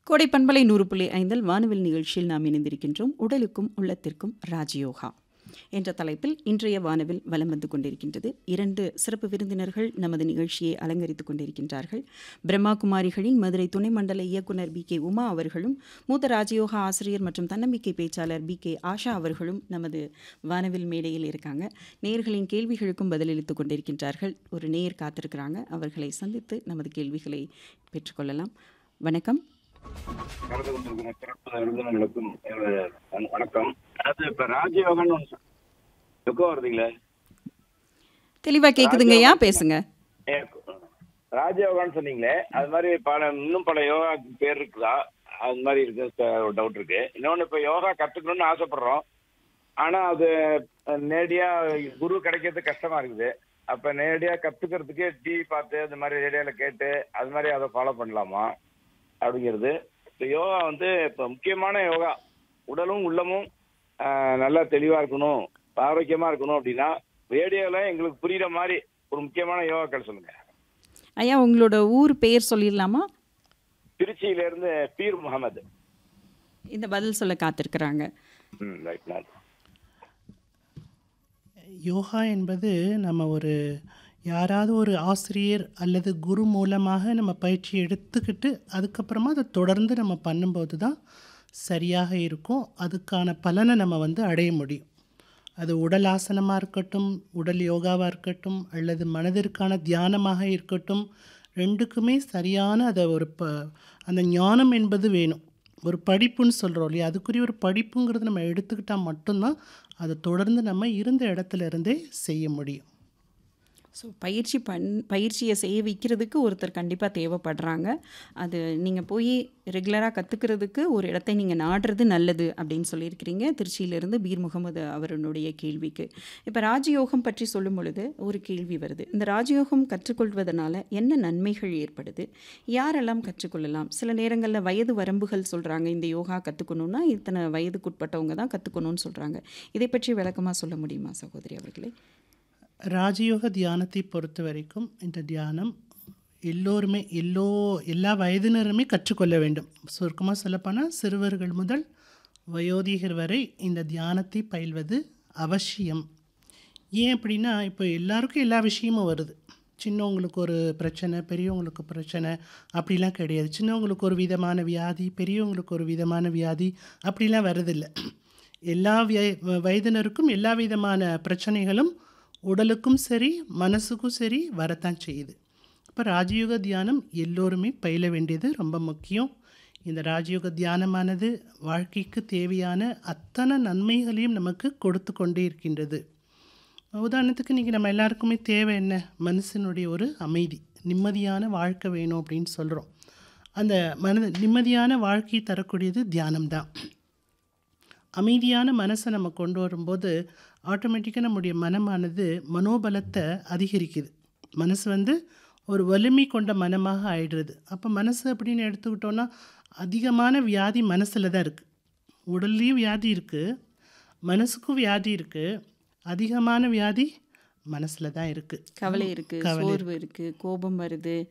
கோடை பண்பலை நூறு புள்ளி ஐந்தில் வானவில் நிகழ்ச்சியில் நாம் இணைந்திருக்கின்றோம் உடலுக்கும் உள்ளத்திற்கும் ராஜயோகா என்ற தலைப்பில் இன்றைய வானவில் வலம் வந்து கொண்டிருக்கின்றது இரண்டு சிறப்பு விருந்தினர்கள் நமது நிகழ்ச்சியை அலங்கரித்துக் கொண்டிருக்கின்றார்கள் பிரம்மா குமாரிகளின் மதுரை துணை மண்டல இயக்குனர் பி கே உமா அவர்களும் மூத்த ராஜயோகா ஆசிரியர் மற்றும் தன்னம்பிக்கை பேச்சாளர் பி கே ஆஷா அவர்களும் நமது வானவில் மேடையில் இருக்காங்க நேயர்களின் கேள்விகளுக்கும் பதிலளித்துக் கொண்டிருக்கின்றார்கள் ஒரு நேயர் காத்திருக்கிறாங்க அவர்களை சந்தித்து நமது கேள்விகளை பெற்றுக்கொள்ளலாம் வணக்கம் கலந்து கொண்டிருக்கிற சிறப்பு விருந்தினர்களுக்கும் எனது வண- வணக்கம் அது இப்ப ராஜயோகன் துக்கம் வருதுங்களே தெளிவா கேக்குதுங்கய்யா பேசுங்க ஏ, ராஜயோகான்னு சொன்னீங்களே அது மாதிரி பல இன்னும் பல யோகா பேர் இருக்குதா அது மாதிரி இருக்கு ஒரு டவுட் இருக்கு இன்னொன்னு இப்ப யோகா கத்துக்கணும்னு ஆசைப்படுறோம் ஆனா அது அஹ், நேரடியா குரு கிடைக்கிறது கஷ்டமா இருக்குது அப்ப நேரடியா கத்துக்கிறதுக்கு டிவி பார்த்து அந்த மாதிரி ரேடியோல கேட்டு அது மாதிரி அதை ஃபாலோ பண்ணலாமா அப்படிங்கிறது இப்ப யோகா வந்து இப்ப முக்கியமான யோகா உடலும் உள்ளமும் ஆஹ், நல்லா தெளிவா இருக்கணும் ஆரோக்கியமா இருக்கணும் அப்படின்னா ரேடியோல எங்களுக்கு புரியுற மாதிரி ஒரு முக்கியமான யோகாக்கள் சொல்லுங்க ஐயா உங்களோட ஊர் பெயர் சொல்லிடலாமா திருச்சியில இருந்து பீர் முகமது இந்த பதில் சொல்ல காத்திருக்கிறாங்க ம் ரைட் நான் யோகா என்பது நம்ம ஒரு யாராவது ஒரு ஆசிரியர் அல்லது குரு மூலமாக நம்ம பயிற்சி எடுத்துக்கிட்டு அதுக்கப்புறமா அதை தொடர்ந்து நம்ம பண்ணும்போது தான் சரியாக இருக்கும் அதுக்கான பலனை நம்ம வந்து அடைய முடியும் அது உடல் ஆசனமாக இருக்கட்டும் உடல் யோகாவாக இருக்கட்டும் அல்லது மனதிற்கான தியானமாக இருக்கட்டும் ரெண்டுக்குமே சரியான அதை ஒரு ப அந்த ஞானம் என்பது வேணும் ஒரு படிப்புன்னு சொல்கிறோம் இல்லையா அதுக்குரிய ஒரு படிப்புங்கிறது நம்ம எடுத்துக்கிட்டால் மட்டும்தான் அதை தொடர்ந்து நம்ம இருந்த இடத்துல இருந்தே செய்ய முடியும் ஸோ பயிற்சி பண் பயிற்சியை செய்ய வைக்கிறதுக்கு ஒருத்தர் கண்டிப்பாக தேவைப்படுறாங்க அது நீங்கள் போய் ரெகுலராக கற்றுக்கிறதுக்கு ஒரு இடத்தை நீங்கள் நாடுறது நல்லது அப்படின்னு சொல்லியிருக்கிறீங்க திருச்சியிலிருந்து பீர் முகமது அவருடைய கேள்விக்கு இப்போ ராஜயோகம் பற்றி சொல்லும் பொழுது ஒரு கேள்வி வருது இந்த ராஜயோகம் கற்றுக்கொள்வதனால என்ன நன்மைகள் ஏற்படுது யாரெல்லாம் கற்றுக்கொள்ளலாம் சில நேரங்களில் வயது வரம்புகள் சொல்கிறாங்க இந்த யோகா கற்றுக்கணுன்னா இத்தனை வயதுக்குட்பட்டவங்க தான் கற்றுக்கணும்னு சொல்கிறாங்க இதை பற்றி விளக்கமாக சொல்ல முடியுமா சகோதரி அவர்களே ராஜயோக தியானத்தை பொறுத்த வரைக்கும் இந்த தியானம் எல்லோருமே எல்லோ எல்லா வயதினருமே கற்றுக்கொள்ள வேண்டும் சுருக்கமாக சொல்லப்போனால் சிறுவர்கள் முதல் வயோதிகர் வரை இந்த தியானத்தை பயில்வது அவசியம் ஏன் அப்படின்னா இப்போ எல்லாருக்கும் எல்லா விஷயமும் வருது சின்னவங்களுக்கு ஒரு பிரச்சனை பெரியவங்களுக்கு பிரச்சனை அப்படிலாம் கிடையாது சின்னவங்களுக்கு ஒரு விதமான வியாதி பெரியவங்களுக்கு ஒரு விதமான வியாதி அப்படிலாம் வரதில்லை எல்லா வய வயதினருக்கும் எல்லா விதமான பிரச்சனைகளும் உடலுக்கும் சரி மனசுக்கும் சரி வரத்தான் செய்யுது இப்போ ராஜயோக தியானம் எல்லோருமே பயில வேண்டியது ரொம்ப முக்கியம் இந்த ராஜயோக தியானமானது வாழ்க்கைக்கு தேவையான அத்தனை நன்மைகளையும் நமக்கு கொடுத்து கொண்டே இருக்கின்றது உதாரணத்துக்கு இன்றைக்கி நம்ம எல்லாருக்குமே தேவை என்ன மனுஷனுடைய ஒரு அமைதி நிம்மதியான வாழ்க்கை வேணும் அப்படின்னு சொல்கிறோம் அந்த மனது நிம்மதியான வாழ்க்கை தரக்கூடியது தியானம்தான் அமைதியான மனசை நம்ம கொண்டு வரும்போது ஆட்டோமேட்டிக்காக நம்முடைய மனமானது மனோபலத்தை அதிகரிக்குது மனசு வந்து ஒரு வலிமை கொண்ட மனமாக ஆயிடுறது அப்போ மனசு அப்படின்னு எடுத்துக்கிட்டோன்னா அதிகமான வியாதி மனசில் தான் இருக்குது உடல்லையும் வியாதி இருக்குது மனசுக்கும் வியாதி இருக்குது அதிகமான வியாதி மனசில் தான் இருக்குது கவலை இருக்குது சோர்வு இருக்குது கோபம் வருது